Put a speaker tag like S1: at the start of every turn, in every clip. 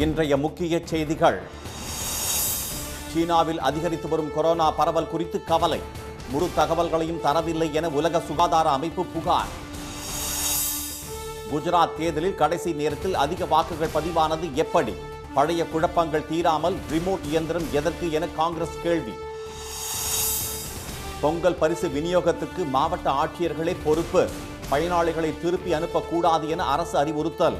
S1: இன்றைய முக்கிய செய்திகள் சீனாவில் அதிகரித்து வரும் கொரோனா பரவல் குறித்து கவலை முழு தகவல்களையும் தரவில்லை என உலக சுகாதார அமைப்பு புகார் குஜராத் தேர்தலில் கடைசி நேரத்தில் அதிக வாக்குகள் பதிவானது எப்படி பழைய குழப்பங்கள் தீராமல் ரிமோட் இயந்திரம் எதற்கு என காங்கிரஸ் கேள்வி பொங்கல் பரிசு விநியோகத்துக்கு மாவட்ட ஆட்சியர்களே பொறுப்பு பயனாளிகளை திருப்பி அனுப்பக்கூடாது என அரசு அறிவுறுத்தல்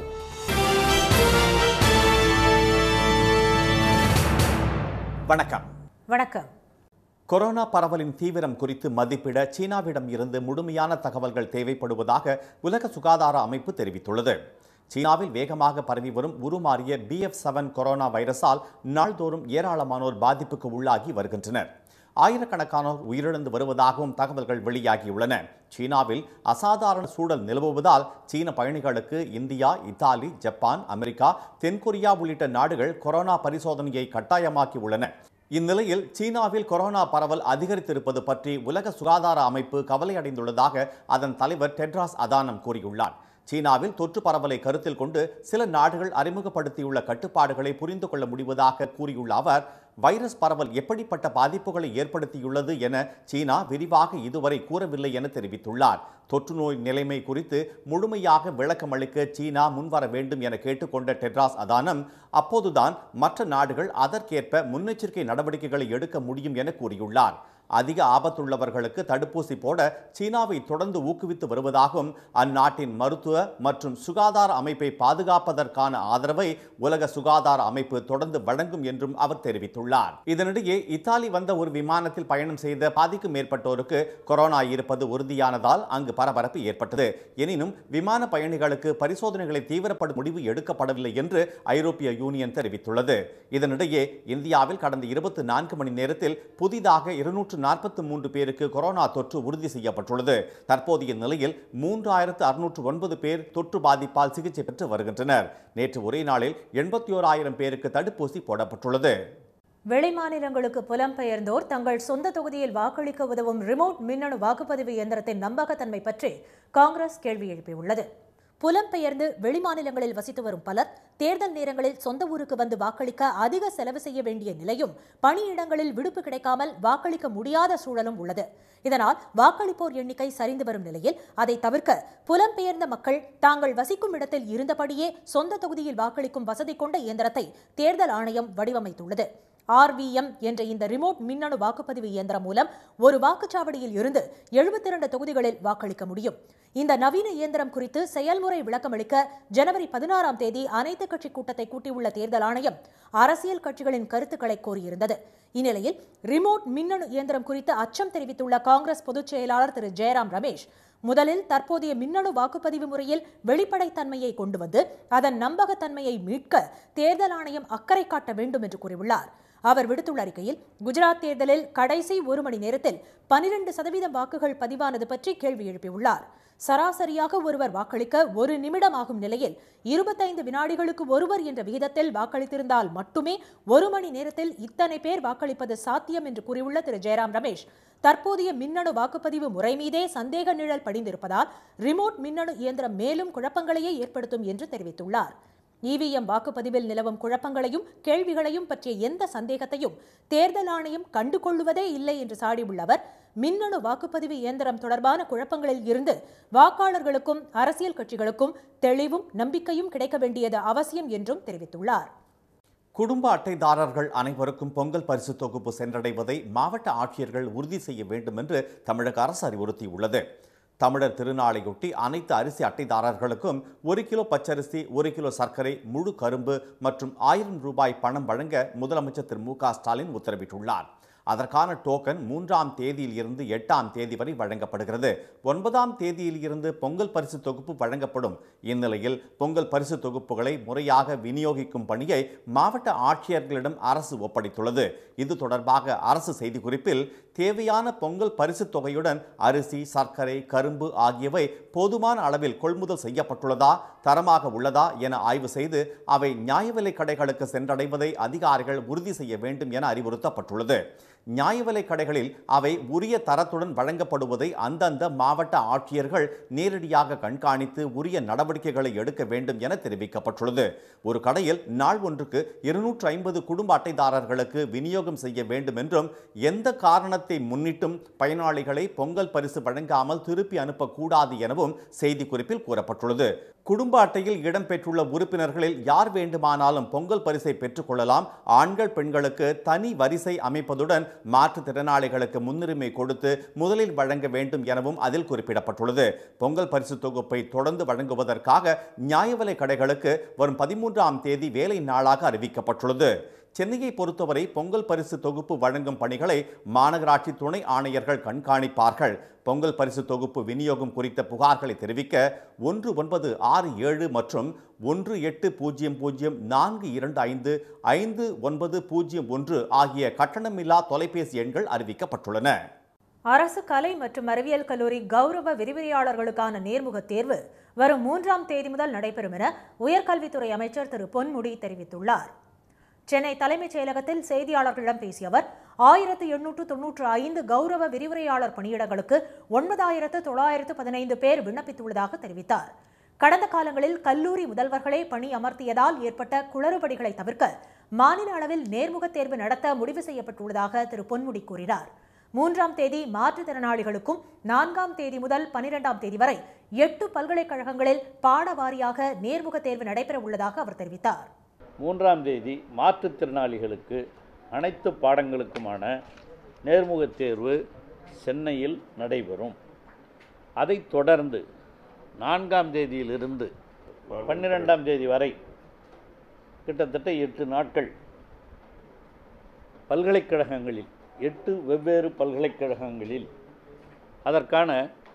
S1: வணக்கம்
S2: வணக்கம்
S1: கொரோனா பரவலின் தீவிரம் குறித்து மதிப்பிட சீனாவிடம் இருந்து முழுமையான தகவல்கள் தேவைப்படுவதாக உலக சுகாதார அமைப்பு தெரிவித்துள்ளது சீனாவில் வேகமாக பரவி வரும் உருமாறிய பிஎஃப் செவன் கொரோனா வைரஸால் நாள்தோறும் ஏராளமானோர் பாதிப்புக்கு உள்ளாகி வருகின்றனர் ஆயிரக்கணக்கானோர் உயிரிழந்து வருவதாகவும் தகவல்கள் வெளியாகியுள்ளன சீனாவில் அசாதாரண சூழல் நிலவுவதால் சீன பயணிகளுக்கு இந்தியா இத்தாலி ஜப்பான் அமெரிக்கா தென்கொரியா உள்ளிட்ட நாடுகள் கொரோனா பரிசோதனையை கட்டாயமாக்கி உள்ளன இந்நிலையில் சீனாவில் கொரோனா பரவல் அதிகரித்திருப்பது பற்றி உலக சுகாதார அமைப்பு கவலையடைந்துள்ளதாக அதன் தலைவர் டெட்ராஸ் அதானம் கூறியுள்ளார் சீனாவில் தொற்று பரவலை கருத்தில் கொண்டு சில நாடுகள் அறிமுகப்படுத்தியுள்ள கட்டுப்பாடுகளை புரிந்து கொள்ள முடிவதாக கூறியுள்ள அவர் வைரஸ் பரவல் எப்படிப்பட்ட பாதிப்புகளை ஏற்படுத்தியுள்ளது என சீனா விரிவாக இதுவரை கூறவில்லை என தெரிவித்துள்ளார் தொற்று நோய் நிலைமை குறித்து முழுமையாக விளக்கமளிக்க சீனா முன்வர வேண்டும் என கேட்டுக்கொண்ட டெட்ராஸ் அதானம் அப்போதுதான் மற்ற நாடுகள் அதற்கேற்ப முன்னெச்சரிக்கை நடவடிக்கைகளை எடுக்க முடியும் என கூறியுள்ளார் அதிக ஆபத்துள்ளவர்களுக்கு தடுப்பூசி போட சீனாவை தொடர்ந்து ஊக்குவித்து வருவதாகவும் அந்நாட்டின் மருத்துவ மற்றும் சுகாதார அமைப்பை பாதுகாப்பதற்கான ஆதரவை உலக சுகாதார அமைப்பு தொடர்ந்து வழங்கும் என்றும் அவர் தெரிவித்துள்ளார் இதனிடையே இத்தாலி வந்த ஒரு விமானத்தில் பயணம் செய்த பாதிக்கும் மேற்பட்டோருக்கு கொரோனா இருப்பது உறுதியானதால் அங்கு பரபரப்பு ஏற்பட்டது எனினும் விமான பயணிகளுக்கு பரிசோதனைகளை தீவிரப்படும் முடிவு எடுக்கப்படவில்லை என்று ஐரோப்பிய யூனியன் தெரிவித்துள்ளது இதனிடையே இந்தியாவில் கடந்த இருபத்தி நான்கு மணி நேரத்தில் புதிதாக இருநூற்று நாற்பத்தி மூன்று பேருக்கு கொரோனா தொற்று உறுதி செய்யப்பட்டுள்ளது தற்போதைய நிலையில் மூன்றாயிரத்து அறுநூற்று ஒன்பது பேர் தொற்று பாதிப்பால் சிகிச்சை பெற்று வருகின்றனர் நேற்று ஒரே நாளில் எண்பத்தி ஓராயிரம் பேருக்கு தடுப்பூசி போடப்பட்டுள்ளது
S2: வெளிமாநிலங்களுக்கு புலம்பெயர்ந்தோர் தங்கள் சொந்த தொகுதியில் வாக்களிக்க உதவும் ரிமோட் மின்னணு வாக்குப்பதிவு இயந்திரத்தின் நம்பகத்தன்மை பற்றி காங்கிரஸ் கேள்வி எழுப்பியுள்ளது புலம்பெயர்ந்து வெளிமாநிலங்களில் வசித்து வரும் பலர் தேர்தல் நேரங்களில் சொந்த ஊருக்கு வந்து வாக்களிக்க அதிக செலவு செய்ய வேண்டிய நிலையும் பணியிடங்களில் விடுப்பு கிடைக்காமல் வாக்களிக்க முடியாத சூழலும் உள்ளது இதனால் வாக்களிப்போர் எண்ணிக்கை சரிந்து வரும் நிலையில் அதை தவிர்க்க புலம்பெயர்ந்த மக்கள் தாங்கள் வசிக்கும் இடத்தில் இருந்தபடியே சொந்த தொகுதியில் வாக்களிக்கும் வசதி கொண்ட இயந்திரத்தை தேர்தல் ஆணையம் வடிவமைத்துள்ளது ஆர்விஎம் என்ற இந்த ரிமோட் மின்னணு வாக்குப்பதிவு இயந்திரம் மூலம் ஒரு வாக்குச்சாவடியில் இருந்து எழுபத்தி இரண்டு தொகுதிகளில் வாக்களிக்க முடியும் இந்த நவீன இயந்திரம் குறித்து செயல்முறை விளக்கமளிக்க ஜனவரி பதினாறாம் தேதி அனைத்து கட்சி கூட்டத்தை கூட்டியுள்ள தேர்தல் ஆணையம் அரசியல் கட்சிகளின் கருத்துக்களை கோரியிருந்தது இந்நிலையில் ரிமோட் மின்னணு இயந்திரம் குறித்து அச்சம் தெரிவித்துள்ள காங்கிரஸ் பொதுச் செயலாளர் திரு ஜெயராம் ரமேஷ் முதலில் தற்போதைய மின்னணு வாக்குப்பதிவு முறையில் வெளிப்படைத்தன்மையை கொண்டு வந்து அதன் நம்பகத்தன்மையை மீட்க தேர்தல் ஆணையம் அக்கறை காட்ட வேண்டும் என்று கூறியுள்ளார் அவர் விடுத்துள்ள அறிக்கையில் குஜராத் தேர்தலில் கடைசி ஒரு மணி நேரத்தில் பனிரெண்டு சதவீதம் வாக்குகள் பதிவானது பற்றி கேள்வி எழுப்பியுள்ளார் சராசரியாக ஒருவர் வாக்களிக்க ஒரு நிமிடம் ஆகும் நிலையில் இருபத்தைந்து வினாடிகளுக்கு ஒருவர் என்ற விகிதத்தில் வாக்களித்திருந்தால் மட்டுமே ஒரு மணி நேரத்தில் இத்தனை பேர் வாக்களிப்பது சாத்தியம் என்று கூறியுள்ள திரு ஜெயராம் ரமேஷ் தற்போதைய மின்னணு வாக்குப்பதிவு முறை மீதே சந்தேக நிழல் படிந்திருப்பதால் ரிமோட் மின்னணு இயந்திரம் மேலும் குழப்பங்களையே ஏற்படுத்தும் என்று தெரிவித்துள்ளார் இவிஎம் வாக்குப்பதிவில் நிலவும் குழப்பங்களையும் கேள்விகளையும் பற்றிய எந்த சந்தேகத்தையும் தேர்தல் ஆணையம் கண்டுகொள்வதே இல்லை என்று சாடியுள்ள அவர் மின்னணு வாக்குப்பதிவு இயந்திரம் தொடர்பான குழப்பங்களில் இருந்து வாக்காளர்களுக்கும் அரசியல் கட்சிகளுக்கும் தெளிவும் நம்பிக்கையும் கிடைக்க வேண்டியது அவசியம் என்றும் தெரிவித்துள்ளார்
S1: குடும்ப அட்டைதாரர்கள் அனைவருக்கும் பொங்கல் பரிசு தொகுப்பு சென்றடைவதை மாவட்ட ஆட்சியர்கள் உறுதி செய்ய வேண்டும் என்று தமிழக அரசு அறிவுறுத்தியுள்ளது தமிழர் திருநாளையொட்டி அனைத்து அரிசி அட்டைதாரர்களுக்கும் ஒரு கிலோ பச்சரிசி ஒரு கிலோ சர்க்கரை முழு கரும்பு மற்றும் ஆயிரம் ரூபாய் பணம் வழங்க முதலமைச்சர் திரு மு க ஸ்டாலின் உத்தரவிட்டுள்ளார் அதற்கான டோக்கன் மூன்றாம் தேதியில் இருந்து எட்டாம் தேதி வரை வழங்கப்படுகிறது ஒன்பதாம் தேதியில் இருந்து பொங்கல் பரிசு தொகுப்பு வழங்கப்படும் இந்நிலையில் பொங்கல் பரிசு தொகுப்புகளை முறையாக விநியோகிக்கும் பணியை மாவட்ட ஆட்சியர்களிடம் அரசு ஒப்படைத்துள்ளது இது தொடர்பாக அரசு செய்திக்குறிப்பில் தேவையான பொங்கல் பரிசுத் தொகையுடன் அரிசி சர்க்கரை கரும்பு ஆகியவை போதுமான அளவில் கொள்முதல் செய்யப்பட்டுள்ளதா தரமாக உள்ளதா என ஆய்வு செய்து அவை நியாய விலைக் கடைகளுக்கு சென்றடைவதை அதிகாரிகள் உறுதி செய்ய வேண்டும் என அறிவுறுத்தப்பட்டுள்ளது நியாய விலைக் கடைகளில் அவை உரிய தரத்துடன் வழங்கப்படுவதை அந்தந்த மாவட்ட ஆட்சியர்கள் நேரடியாக கண்காணித்து உரிய நடவடிக்கைகளை எடுக்க வேண்டும் என தெரிவிக்கப்பட்டுள்ளது ஒரு கடையில் நாள் ஒன்றுக்கு இருநூற்று ஐம்பது குடும்ப அட்டைதாரர்களுக்கு விநியோகம் செய்ய வேண்டும் என்றும் எந்த காரணத்தை முன்னிட்டும் பயனாளிகளை பொங்கல் பரிசு வழங்காமல் திருப்பி அனுப்பக்கூடாது எனவும் செய்திக்குறிப்பில் கூறப்பட்டுள்ளது குடும்ப அட்டையில் இடம்பெற்றுள்ள உறுப்பினர்களில் யார் வேண்டுமானாலும் பொங்கல் பரிசை பெற்றுக்கொள்ளலாம் ஆண்கள் பெண்களுக்கு தனி வரிசை அமைப்பதுடன் மாற்றுத்திறனாளிகளுக்கு முன்னுரிமை கொடுத்து முதலில் வழங்க வேண்டும் எனவும் அதில் குறிப்பிடப்பட்டுள்ளது பொங்கல் பரிசு தொகுப்பை தொடர்ந்து வழங்குவதற்காக நியாய விலைக் கடைகளுக்கு வரும் பதிமூன்றாம் தேதி வேலை நாளாக அறிவிக்கப்பட்டுள்ளது சென்னையை பொறுத்தவரை பொங்கல் பரிசு தொகுப்பு வழங்கும் பணிகளை மாநகராட்சி துணை ஆணையர்கள் கண்காணிப்பார்கள் பொங்கல் பரிசு தொகுப்பு விநியோகம் குறித்த புகார்களை தெரிவிக்க ஒன்று ஒன்பது ஆறு ஏழு மற்றும் ஒன்று எட்டு பூஜ்ஜியம் பூஜ்ஜியம் நான்கு இரண்டு ஐந்து ஐந்து ஒன்பது பூஜ்ஜியம் ஒன்று ஆகிய கட்டணமில்லா தொலைபேசி எண்கள் அறிவிக்கப்பட்டுள்ளன
S2: அரசு கலை மற்றும் அறிவியல் கல்லூரி கௌரவ விரிவுரையாளர்களுக்கான நேர்முகத் தேர்வு வரும் மூன்றாம் தேதி முதல் நடைபெறும் என உயர்கல்வித்துறை அமைச்சர் திரு பொன்முடி தெரிவித்துள்ளார் சென்னை தலைமைச் செயலகத்தில் செய்தியாளர்களிடம் பேசிய அவர் ஆயிரத்து எண்ணூற்று தொன்னூற்று ஐந்து கௌரவ விரிவுரையாளர் பணியிடங்களுக்கு ஒன்பதாயிரத்து தொள்ளாயிரத்து பதினைந்து பேர் விண்ணப்பித்துள்ளதாக தெரிவித்தார் கடந்த காலங்களில் கல்லூரி முதல்வர்களே பணி அமர்த்தியதால் ஏற்பட்ட குளறுபடிகளை தவிர்க்க மாநில அளவில் நேர்முகத் தேர்வு நடத்த முடிவு செய்யப்பட்டுள்ளதாக திரு பொன்முடி கூறினார் மூன்றாம் தேதி மாற்றுத்திறனாளிகளுக்கும் நான்காம் தேதி முதல் பனிரெண்டாம் தேதி வரை எட்டு பல்கலைக்கழகங்களில் பாடவாரியாக நேர்முகத் தேர்வு நடைபெற உள்ளதாக அவர் தெரிவித்தார்
S3: மூன்றாம் தேதி மாற்றுத்திறனாளிகளுக்கு அனைத்து பாடங்களுக்குமான நேர்முகத் தேர்வு சென்னையில் நடைபெறும் அதைத் தொடர்ந்து நான்காம் தேதியிலிருந்து பன்னிரெண்டாம் தேதி வரை கிட்டத்தட்ட எட்டு நாட்கள் பல்கலைக்கழகங்களில் எட்டு வெவ்வேறு பல்கலைக்கழகங்களில் அதற்கான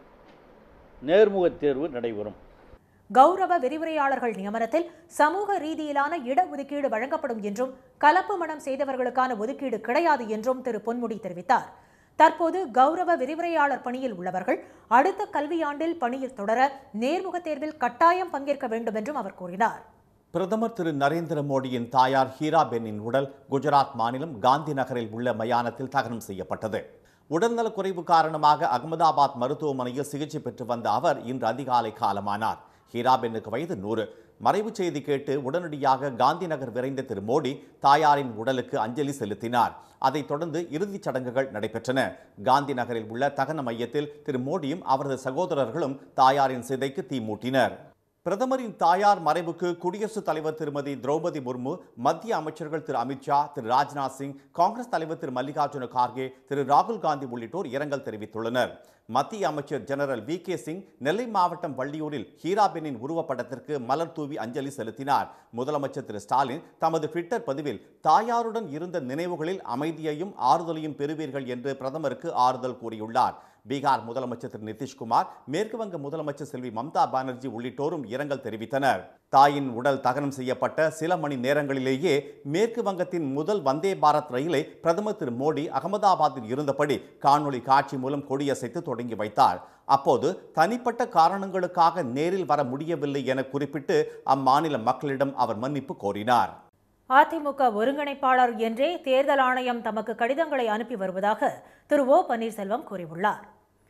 S3: நேர்முகத் தேர்வு நடைபெறும்
S2: கௌரவ விரிவுரையாளர்கள் நியமனத்தில் சமூக ரீதியிலான இடஒதுக்கீடு வழங்கப்படும் என்றும் கலப்பு மனம் செய்தவர்களுக்கான ஒதுக்கீடு கிடையாது என்றும் திரு பொன்முடி தெரிவித்தார் தற்போது கௌரவ விரிவுரையாளர் பணியில் உள்ளவர்கள் அடுத்த கல்வியாண்டில் பணியில் தொடர நேர்முகத் தேர்வில் கட்டாயம் பங்கேற்க வேண்டும் என்றும் அவர் கூறினார்
S1: பிரதமர் திரு நரேந்திர மோடியின் தாயார் ஹீரா பென்னின் உடல் குஜராத் மாநிலம் காந்தி நகரில் உள்ள மயானத்தில் தகனம் செய்யப்பட்டது உடல்நலக் குறைவு காரணமாக அகமதாபாத் மருத்துவமனையில் சிகிச்சை பெற்று வந்த அவர் இன்று அதிகாலை காலமானார் ஹீராபென்னுக்கு வயது நூறு மறைவுச் செய்தி கேட்டு உடனடியாக காந்தி நகர் விரைந்த திரு மோடி தாயாரின் உடலுக்கு அஞ்சலி செலுத்தினார் அதைத் தொடர்ந்து இறுதிச் சடங்குகள் நடைபெற்றன காந்தி நகரில் உள்ள தகன மையத்தில் திரு மோடியும் அவரது சகோதரர்களும் தாயாரின் சிதைக்கு தீ மூட்டினர் பிரதமரின் தாயார் மறைவுக்கு குடியரசுத் தலைவர் திருமதி திரௌபதி முர்மு மத்திய அமைச்சர்கள் திரு அமித்ஷா திரு ராஜ்நாத் சிங் காங்கிரஸ் தலைவர் திரு மல்லிகார்ஜுன கார்கே திரு ராகுல் காந்தி உள்ளிட்டோர் இரங்கல் தெரிவித்துள்ளனர் மத்திய அமைச்சர் ஜெனரல் வி கே சிங் நெல்லை மாவட்டம் வள்ளியூரில் ஹீராபென்னின் உருவப்படத்திற்கு மலர் தூவி அஞ்சலி செலுத்தினார் முதலமைச்சர் திரு ஸ்டாலின் தமது ட்விட்டர் பதிவில் தாயாருடன் இருந்த நினைவுகளில் அமைதியையும் ஆறுதலையும் பெறுவீர்கள் என்று பிரதமருக்கு ஆறுதல் கூறியுள்ளார் பீகார் முதலமைச்சர் திரு நிதிஷ்குமார் மேற்கு வங்க முதலமைச்சர் செல்வி மம்தா பானர்ஜி உள்ளிட்டோரும் இரங்கல் தெரிவித்தனர் தாயின் உடல் தகனம் செய்யப்பட்ட சில மணி நேரங்களிலேயே மேற்கு வங்கத்தின் முதல் வந்தே பாரத் ரயிலை பிரதமர் திரு மோடி அகமதாபாத்தில் இருந்தபடி காணொளி காட்சி மூலம் கொடியசைத்து தொடங்கி வைத்தார் அப்போது தனிப்பட்ட காரணங்களுக்காக நேரில் வர முடியவில்லை என குறிப்பிட்டு அம்மாநில மக்களிடம் அவர் மன்னிப்பு கோரினார்
S2: அதிமுக ஒருங்கிணைப்பாளர் என்றே தேர்தல் ஆணையம் தமக்கு கடிதங்களை அனுப்பி வருவதாக திரு ஓ பன்னீர்செல்வம் கூறியுள்ளார்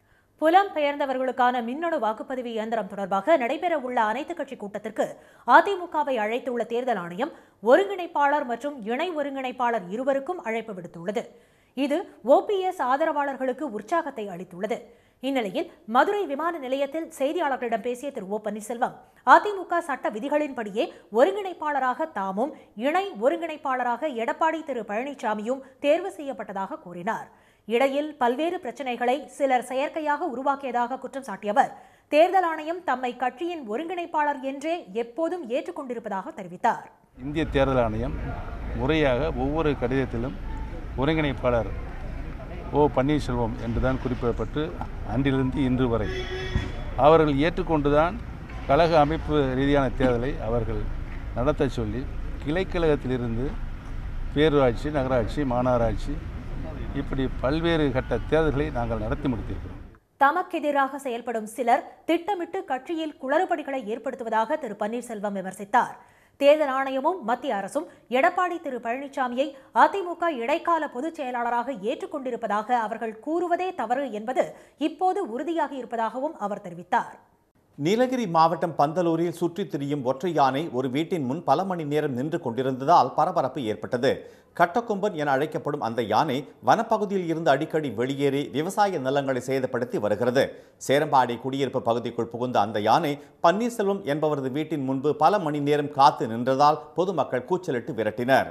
S2: புலம் பெயர்ந்தவர்களுக்கான மின்னணு வாக்குப்பதிவு இயந்திரம் தொடர்பாக நடைபெறவுள்ள அனைத்துக் கட்சி கூட்டத்திற்கு அதிமுகவை அழைத்துள்ள தேர்தல் ஆணையம் ஒருங்கிணைப்பாளர் மற்றும் இணை ஒருங்கிணைப்பாளர் இருவருக்கும் அழைப்பு விடுத்துள்ளது இது ஓபிஎஸ் ஆதரவாளர்களுக்கு உற்சாகத்தை அளித்துள்ளது இந்நிலையில் மதுரை விமான நிலையத்தில் செய்தியாளர்களிடம் பேசிய திரு ஓ பன்னீர்செல்வம் அதிமுக சட்ட விதிகளின்படியே ஒருங்கிணைப்பாளராக தாமும் இணை ஒருங்கிணைப்பாளராக எடப்பாடி திரு பழனிசாமியும் தேர்வு செய்யப்பட்டதாக கூறினார் இடையில் பல்வேறு பிரச்சனைகளை சிலர் செயற்கையாக உருவாக்கியதாக குற்றம் சாட்டிய அவர் தேர்தல் ஆணையம் தம்மை கட்சியின் ஒருங்கிணைப்பாளர் என்றே எப்போதும் ஏற்றுக்கொண்டிருப்பதாக தெரிவித்தார்
S4: இந்திய தேர்தல் ஆணையம் முறையாக ஒவ்வொரு கடிதத்திலும் ஒருங்கிணைப்பாளர் ஓ பன்னீர்செல்வம் என்றுதான் குறிப்பிடப்பட்டு அன்றிலிருந்து இன்று வரை அவர்கள் ஏற்றுக்கொண்டுதான் கழக அமைப்பு ரீதியான தேர்தலை அவர்கள் நடத்த சொல்லி கிளைக்கழகத்திலிருந்து பேரூராட்சி நகராட்சி மாநகராட்சி இப்படி பல்வேறு கட்ட தேர்தல்களை நாங்கள் நடத்தி முடித்திருக்கிறோம்
S2: தமக்கெதிராக செயல்படும் சிலர் திட்டமிட்டு கட்சியில் குளறுபடிகளை ஏற்படுத்துவதாக திரு பன்னீர்செல்வம் விமர்சித்தார் தேர்தல் ஆணையமும் மத்திய அரசும் எடப்பாடி திரு பழனிசாமியை அதிமுக இடைக்கால பொதுச் செயலாளராக ஏற்றுக்கொண்டிருப்பதாக அவர்கள் கூறுவதே தவறு என்பது இப்போது உறுதியாகி இருப்பதாகவும் அவர் தெரிவித்தார்
S1: நீலகிரி மாவட்டம் பந்தலூரில் சுற்றித் திரியும் ஒற்றை யானை ஒரு வீட்டின் முன் பல மணி நேரம் நின்று கொண்டிருந்ததால் பரபரப்பு ஏற்பட்டது கட்டக்கொம்பன் என அழைக்கப்படும் அந்த யானை வனப்பகுதியில் இருந்து அடிக்கடி வெளியேறி விவசாய நிலங்களை சேதப்படுத்தி வருகிறது சேரம்பாடி குடியிருப்பு பகுதிக்குள் புகுந்த அந்த யானை பன்னீர்செல்வம் என்பவரது வீட்டின் முன்பு பல மணி நேரம் காத்து நின்றதால் பொதுமக்கள் கூச்சலிட்டு விரட்டினர்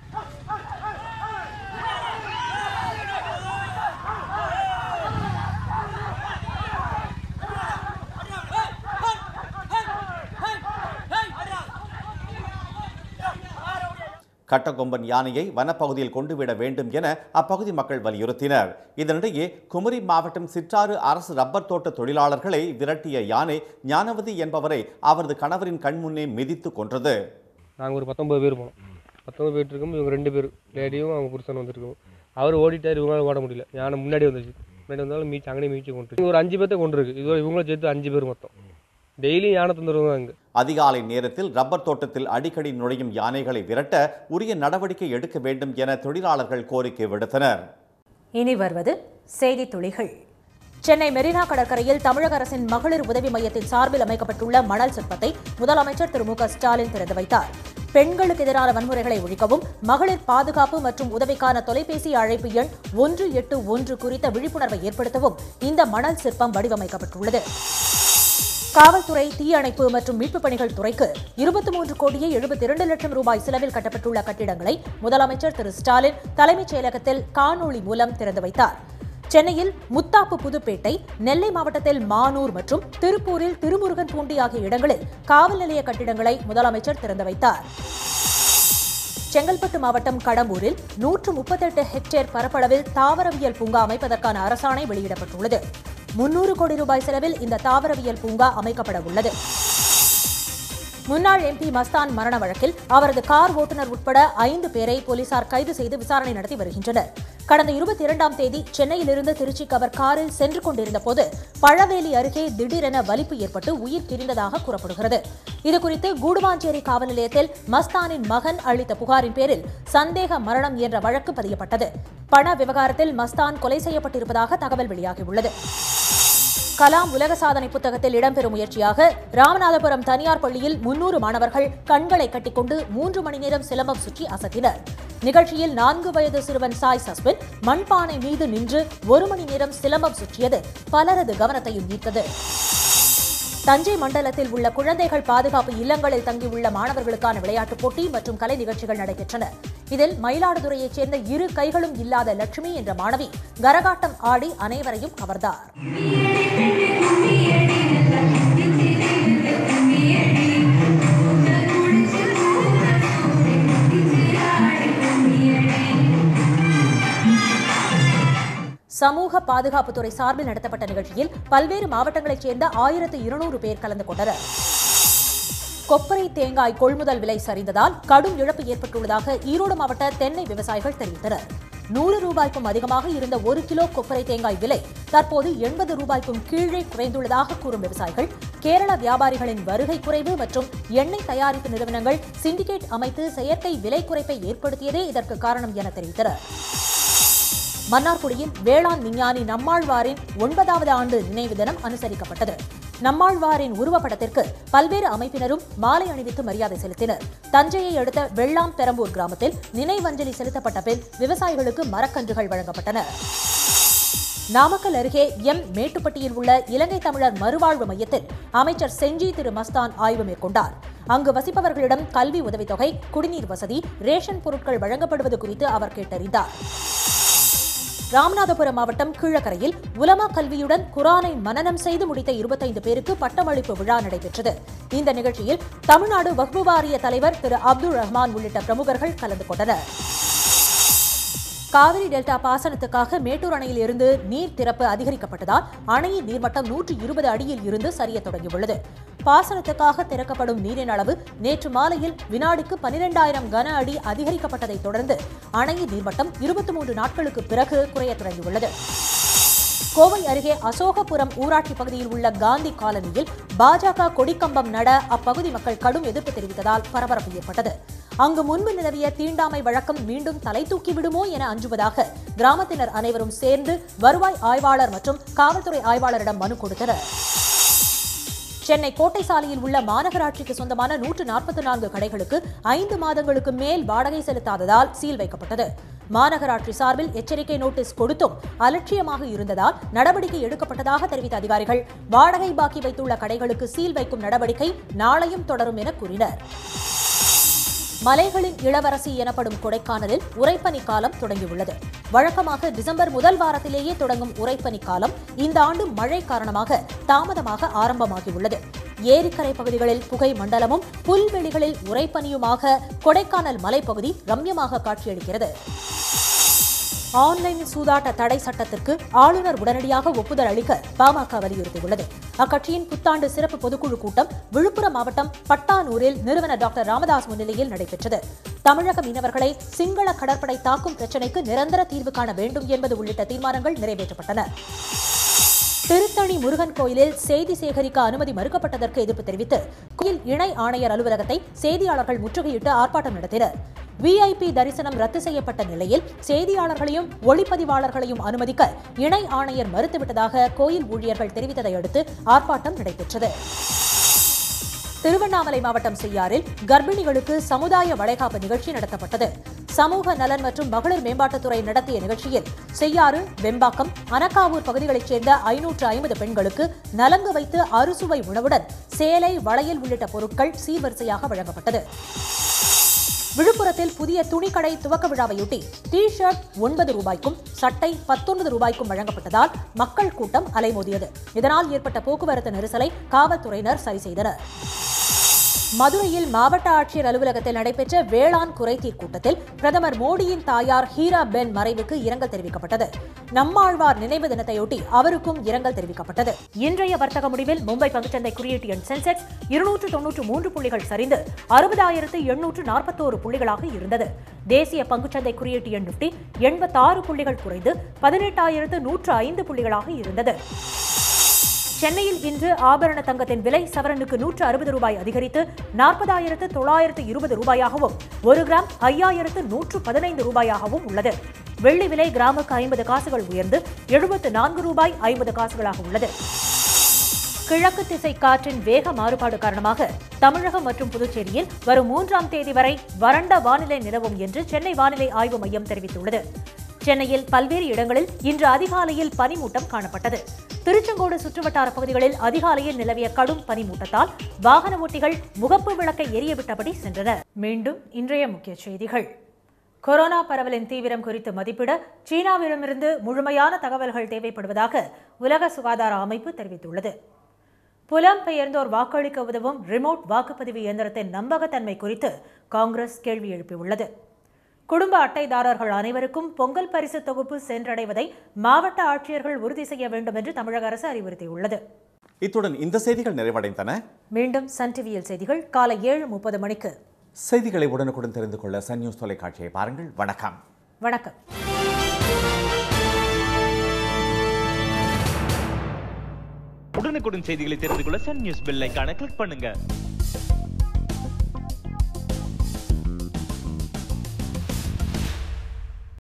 S1: கட்டகொம்பன் யானையை வனப்பகுதியில் கொண்டுவிட வேண்டும் என அப்பகுதி மக்கள் வலியுறுத்தினர் இதனிடையே குமரி மாவட்டம் சிற்றாறு அரசு ரப்பர் தோட்ட தொழிலாளர்களை விரட்டிய யானை ஞானவதி என்பவரை அவரது கணவரின் கண்முன்னே மிதித்து கொன்றது
S5: நாங்கள் ஒரு பத்தொம்பது பேர் போனோம் பத்தொம்பது பேர் இருக்கோம் இவங்க ரெண்டு பேர் லேடியும் அவங்க புருஷன் வந்திருக்கோம் அவர் ஓடிட்டார் இவங்களால ஓட முடியல யானை முன்னாடி வந்துச்சு முன்னாடி வந்தாலும் மீச்சு அங்கேயே மீச்சு கொண்டு ஒரு அஞ்சு பேர்த்த கொண்டு இருக்கு இதோட இவங்களும் சேர்த்து அஞ்சு பேர் மொத்தம் டெய்லியும் யானை தொந்தரவு தான் அங்கே
S1: அதிகாலை நேரத்தில் ரப்பர் தோட்டத்தில் அடிக்கடி நுழையும் யானைகளை விரட்ட உரிய நடவடிக்கை எடுக்க வேண்டும் என தொழிலாளர்கள் கோரிக்கை விடுத்தனர்
S2: இனி வருவது செய்தி துளிகள் சென்னை மெரினா கடற்கரையில் தமிழக அரசின் மகளிர் உதவி மையத்தின் சார்பில் அமைக்கப்பட்டுள்ள மணல் சிற்பத்தை முதலமைச்சர் திரு மு க ஸ்டாலின் திறந்து வைத்தார் பெண்களுக்கு எதிரான வன்முறைகளை ஒழிக்கவும் மகளிர் பாதுகாப்பு மற்றும் உதவிக்கான தொலைபேசி அழைப்பு எண் ஒன்று எட்டு ஒன்று குறித்த விழிப்புணர்வை ஏற்படுத்தவும் இந்த மணல் சிற்பம் வடிவமைக்கப்பட்டுள்ளது காவல்துறை தீயணைப்பு மற்றும் மீட்புப் பணிகள் துறைக்கு இருபத்தி மூன்று கோடியே எழுபத்தி இரண்டு லட்சம் ரூபாய் செலவில் கட்டப்பட்டுள்ள கட்டிடங்களை முதலமைச்சர் திரு ஸ்டாலின் தலைமைச் செயலகத்தில் காணொளி மூலம் திறந்து வைத்தார் சென்னையில் முத்தாப்பு புதுப்பேட்டை நெல்லை மாவட்டத்தில் மானூர் மற்றும் திருப்பூரில் திருமுருகன் பூண்டி ஆகிய இடங்களில் காவல் நிலைய கட்டிடங்களை முதலமைச்சர் திறந்து வைத்தார் செங்கல்பட்டு மாவட்டம் கடம்பூரில் நூற்று முப்பத்தெட்டு ஹெக்டேர் பரப்பளவில் தாவரவியல் பூங்கா அமைப்பதற்கான அரசாணை வெளியிடப்பட்டுள்ளது முன்னூறு கோடி ரூபாய் செலவில் இந்த தாவரவியல் பூங்கா அமைக்கப்பட உள்ளது முன்னாள் எம்பி மஸ்தான் மரண வழக்கில் அவரது கார் ஓட்டுநர் உட்பட ஐந்து பேரை போலீசார் கைது செய்து விசாரணை நடத்தி வருகின்றனர் கடந்த இருபத்தி இரண்டாம் தேதி சென்னையிலிருந்து திருச்சிக்கு அவர் காரில் சென்று கொண்டிருந்த போது பழவேலி அருகே திடீரென வலிப்பு ஏற்பட்டு உயிர் பிரிந்ததாக கூறப்படுகிறது இதுகுறித்து கூடுவாஞ்சேரி காவல் நிலையத்தில் மஸ்தானின் மகன் அளித்த புகாரின் பேரில் சந்தேக மரணம் என்ற வழக்கு பதியப்பட்டது பண விவகாரத்தில் மஸ்தான் கொலை செய்யப்பட்டிருப்பதாக தகவல் வெளியாகியுள்ளது கலாம் உலக சாதனை புத்தகத்தில் இடம்பெறும் முயற்சியாக ராமநாதபுரம் தனியார் பள்ளியில் முன்னூறு மாணவர்கள் கண்களை கட்டிக்கொண்டு மூன்று மணி நேரம் சிலம்பம் சுற்றி அசத்தினர் நிகழ்ச்சியில் நான்கு வயது சிறுவன் சாய் சஸ்பின் மண்பானை மீது நின்று ஒரு மணி நேரம் சிலம்பம் சுற்றியது பலரது கவனத்தையும் ஈர்த்தது தஞ்சை மண்டலத்தில் உள்ள குழந்தைகள் பாதுகாப்பு இல்லங்களில் தங்கியுள்ள மாணவர்களுக்கான விளையாட்டுப் போட்டி மற்றும் கலை நிகழ்ச்சிகள் நடைபெற்றன இதில் மயிலாடுதுறையைச் சேர்ந்த இரு கைகளும் இல்லாத லட்சுமி என்ற மாணவி கரகாட்டம் ஆடி அனைவரையும் கவர்ந்தார் சமூக பாதுகாப்புத்துறை சார்பில் நடத்தப்பட்ட நிகழ்ச்சியில் பல்வேறு மாவட்டங்களைச் சேர்ந்த ஆயிரத்து இருநூறு பேர் கலந்து கொண்டனர் கொப்பரை தேங்காய் கொள்முதல் விலை சரிந்ததால் கடும் இழப்பு ஏற்பட்டுள்ளதாக ஈரோடு மாவட்ட தென்னை விவசாயிகள் தெரிவித்தனர் நூறு ரூபாய்க்கும் அதிகமாக இருந்த ஒரு கிலோ கொப்பரை தேங்காய் விலை தற்போது எண்பது ரூபாய்க்கும் கீழே குறைந்துள்ளதாக கூறும் விவசாயிகள் கேரள வியாபாரிகளின் வருகை குறைவு மற்றும் எண்ணெய் தயாரிப்பு நிறுவனங்கள் சிண்டிகேட் அமைத்து செயற்கை விலை குறைப்பை ஏற்படுத்தியதே இதற்கு காரணம் என தெரிவித்தனர் மன்னார்குடியில் வேளாண் விஞ்ஞானி நம்மாழ்வாரின் ஒன்பதாவது ஆண்டு நினைவு தினம் அனுசரிக்கப்பட்டது நம்மாழ்வாரின் உருவப்படத்திற்கு பல்வேறு அமைப்பினரும் மாலை அணிவித்து மரியாதை செலுத்தினர் தஞ்சையை அடுத்த வெள்ளாம் பெரம்பூர் கிராமத்தில் நினைவஞ்சலி செலுத்தப்பட்ட பின் விவசாயிகளுக்கு மரக்கன்றுகள் வழங்கப்பட்டன நாமக்கல் அருகே எம் மேட்டுப்பட்டியில் உள்ள இலங்கை தமிழர் மறுவாழ்வு மையத்தில் அமைச்சர் செஞ்சி திரு மஸ்தான் ஆய்வு மேற்கொண்டார் அங்கு வசிப்பவர்களிடம் கல்வி உதவித்தொகை குடிநீர் வசதி ரேஷன் பொருட்கள் வழங்கப்படுவது குறித்து அவர் கேட்டறிந்தார் ராமநாதபுரம் மாவட்டம் கீழக்கரையில் உலமா கல்வியுடன் குரானை மனனம் செய்து முடித்த இருபத்தைந்து பேருக்கு பட்டமளிப்பு விழா நடைபெற்றது இந்த நிகழ்ச்சியில் தமிழ்நாடு வக்பு வாரிய தலைவர் திரு அப்துல் ரஹ்மான் உள்ளிட்ட பிரமுகர்கள் கலந்து கொண்டனர் காவிரி டெல்டா பாசனத்துக்காக மேட்டூர் அணையில் இருந்து நீர் திறப்பு அதிகரிக்கப்பட்டதால் அணையின் நீர்மட்டம் நூற்றி இருபது அடியில் இருந்து சரியத் தொடங்கியுள்ளது பாசனத்துக்காக திறக்கப்படும் நீரின் அளவு நேற்று மாலையில் வினாடிக்கு பனிரெண்டாயிரம் கன அடி அதிகரிக்கப்பட்டதைத் தொடர்ந்து அணையின் நீர்மட்டம் இருபத்தி மூன்று நாட்களுக்கு பிறகு குறையத் தொடங்கியுள்ளது கோவை அருகே அசோகபுரம் ஊராட்சி பகுதியில் உள்ள காந்தி காலனியில் பாஜக கொடிக்கம்பம் நட அப்பகுதி மக்கள் கடும் எதிர்ப்பு தெரிவித்ததால் பரபரப்பு ஏற்பட்டது அங்கு முன்பு நிலவிய தீண்டாமை வழக்கம் மீண்டும் தலை தூக்கி விடுமோ என அஞ்சுவதாக கிராமத்தினர் அனைவரும் சேர்ந்து வருவாய் ஆய்வாளர் மற்றும் காவல்துறை ஆய்வாளரிடம் மனு கொடுத்தனர் சென்னை கோட்டை சாலையில் உள்ள மாநகராட்சிக்கு சொந்தமான நூற்று நாற்பத்தி நான்கு கடைகளுக்கு ஐந்து மாதங்களுக்கு மேல் வாடகை செலுத்தாததால் சீல் வைக்கப்பட்டது மாநகராட்சி சார்பில் எச்சரிக்கை நோட்டீஸ் கொடுத்தும் அலட்சியமாக இருந்ததால் நடவடிக்கை எடுக்கப்பட்டதாக தெரிவித்த அதிகாரிகள் வாடகை பாக்கி வைத்துள்ள கடைகளுக்கு சீல் வைக்கும் நடவடிக்கை நாளையும் தொடரும் என கூறினர் மலைகளின் இளவரசி எனப்படும் கொடைக்கானலில் உறைபனி காலம் தொடங்கியுள்ளது வழக்கமாக டிசம்பர் முதல் வாரத்திலேயே தொடங்கும் உறைபனி காலம் இந்த ஆண்டு மழை காரணமாக தாமதமாக ஆரம்பமாகியுள்ளது ஏரிக்கரை பகுதிகளில் புகை மண்டலமும் புல்வெளிகளில் உறைபனியுமாக கொடைக்கானல் மலைப்பகுதி ரம்யமாக காட்சியளிக்கிறது ஆன்லைன் சூதாட்ட தடை சட்டத்திற்கு ஆளுநர் உடனடியாக ஒப்புதல் அளிக்க பாமக வலியுறுத்தியுள்ளது அக்கட்சியின் புத்தாண்டு சிறப்பு பொதுக்குழு கூட்டம் விழுப்புரம் மாவட்டம் பட்டானூரில் நிறுவனர் டாக்டர் ராமதாஸ் முன்னிலையில் நடைபெற்றது தமிழக மீனவர்களை சிங்கள கடற்படை தாக்கும் பிரச்சினைக்கு நிரந்தர தீர்வு காண வேண்டும் என்பது உள்ளிட்ட தீர்மானங்கள் நிறைவேற்றப்பட்டன திருத்தணி முருகன் கோயிலில் செய்தி சேகரிக்க அனுமதி மறுக்கப்பட்டதற்கு எதிர்ப்பு தெரிவித்து கோயில் இணை ஆணையர் அலுவலகத்தை செய்தியாளர்கள் முற்றுகையிட்டு ஆர்ப்பாட்டம் நடத்தினர் விஐபி தரிசனம் ரத்து செய்யப்பட்ட நிலையில் செய்தியாளர்களையும் ஒளிப்பதிவாளர்களையும் அனுமதிக்க இணை ஆணையர் மறுத்துவிட்டதாக கோயில் ஊழியர்கள் தெரிவித்ததை அடுத்து ஆர்ப்பாட்டம் நடைபெற்றது திருவண்ணாமலை மாவட்டம் செய்யாறில் கர்ப்பிணிகளுக்கு சமுதாய வளைகாப்பு நிகழ்ச்சி நடத்தப்பட்டது சமூக நலன் மற்றும் மகளிர் மேம்பாட்டுத்துறை நடத்திய நிகழ்ச்சியில் செய்யாறு வெம்பாக்கம் அனக்காவூர் பகுதிகளைச் சேர்ந்த ஐநூற்று ஐம்பது பெண்களுக்கு நலங்கு வைத்து அறுசுவை உணவுடன் சேலை வளையல் உள்ளிட்ட பொருட்கள் சீர்வரிசையாக வழங்கப்பட்டது விழுப்புரத்தில் புதிய துணிக்கடை துவக்க விழாவையொட்டி டி ஷர்ட் ஒன்பது ரூபாய்க்கும் சட்டை பத்தொன்பது ரூபாய்க்கும் வழங்கப்பட்டதால் மக்கள் கூட்டம் அலைமோதியது இதனால் ஏற்பட்ட போக்குவரத்து நெரிசலை காவல்துறையினர் சரி செய்தனர் மதுரையில் மாவட்ட ஆட்சியர் அலுவலகத்தில் நடைபெற்ற வேளாண் குறைதீர் கூட்டத்தில் பிரதமர் மோடியின் தாயார் ஹீரா பென் மறைவுக்கு இரங்கல் தெரிவிக்கப்பட்டது நம்மாழ்வார் நினைவு தினத்தையொட்டி அவருக்கும் இரங்கல் தெரிவிக்கப்பட்டது இன்றைய வர்த்தக முடிவில் மும்பை பங்குச்சந்தை குறியீட்டு எண் சென்செக்ஸ் இருநூற்று தொன்னூற்று மூன்று புள்ளிகள் சரிந்து அறுபதாயிரத்து எண்ணூற்று நாற்பத்தோரு புள்ளிகளாக இருந்தது தேசிய பங்குச்சந்தை குறியீட்டு எண் நிப்டி எண்பத்தாறு புள்ளிகள் குறைந்து பதினெட்டாயிரத்து நூற்று ஐந்து புள்ளிகளாக இருந்தது சென்னையில் இன்று ஆபரண தங்கத்தின் விலை சவரனுக்கு நூற்று அறுபது ரூபாய் அதிகரித்து நாற்பதாயிரத்து தொள்ளாயிரத்து இருபது ரூபாயாகவும் ஒரு கிராம் ஐயாயிரத்து நூற்று பதினைந்து ரூபாயாகவும் உள்ளது வெள்ளி விலை கிராமுக்கு ஐம்பது காசுகள் உயர்ந்து எழுபத்து நான்கு ரூபாய் ஐம்பது காசுகளாக உள்ளது கிழக்கு திசை காற்றின் வேக மாறுபாடு காரணமாக தமிழகம் மற்றும் புதுச்சேரியில் வரும் மூன்றாம் தேதி வரை வறண்ட வானிலை நிலவும் என்று சென்னை வானிலை ஆய்வு மையம் தெரிவித்துள்ளது சென்னையில் பல்வேறு இடங்களில் இன்று அதிகாலையில் பனிமூட்டம் காணப்பட்டது திருச்செங்கோடு சுற்றுவட்டார பகுதிகளில் அதிகாலையில் நிலவிய கடும் பனிமூட்டத்தால் வாகன ஓட்டிகள் முகப்பு விளக்கை எரியவிட்டபடி சென்றனர் மீண்டும் இன்றைய முக்கிய செய்திகள் கொரோனா பரவலின் தீவிரம் குறித்து மதிப்பிட சீனாவிடமிருந்து முழுமையான தகவல்கள் தேவைப்படுவதாக உலக சுகாதார அமைப்பு தெரிவித்துள்ளது புலம்பெயர்ந்தோர் வாக்களிக்க உதவும் ரிமோட் வாக்குப்பதிவு இயந்திரத்தின் நம்பகத்தன்மை குறித்து காங்கிரஸ் கேள்வி எழுப்பியுள்ளது குடும்ப அட்டைதாரர்கள் அனைவருக்கும் பொங்கல் பரிசு தொகுப்பு சென்றடைவதை மாவட்ட ஆட்சியர்கள் உறுதி செய்ய வேண்டும் என்று தமிழக அரசு அறிவுறுத்தியுள்ளது
S1: இத்துடன் இந்த செய்திகள் நிறைவடைந்தன
S2: மீண்டும் சன் டிவியில் செய்திகள் காலை ஏழு முப்பது மணிக்கு
S1: செய்திகளை உடனுக்குடன் தெரிந்து கொள்ள சன் நியூஸ் தொலைக்காட்சியை பாருங்கள் வணக்கம்
S2: வணக்கம்
S6: உடனுக்குடன் செய்திகளை தெரிந்து கொள்ள சன் நியூஸ் பெல் ஐகானை கிளிக் பண்ணுங்க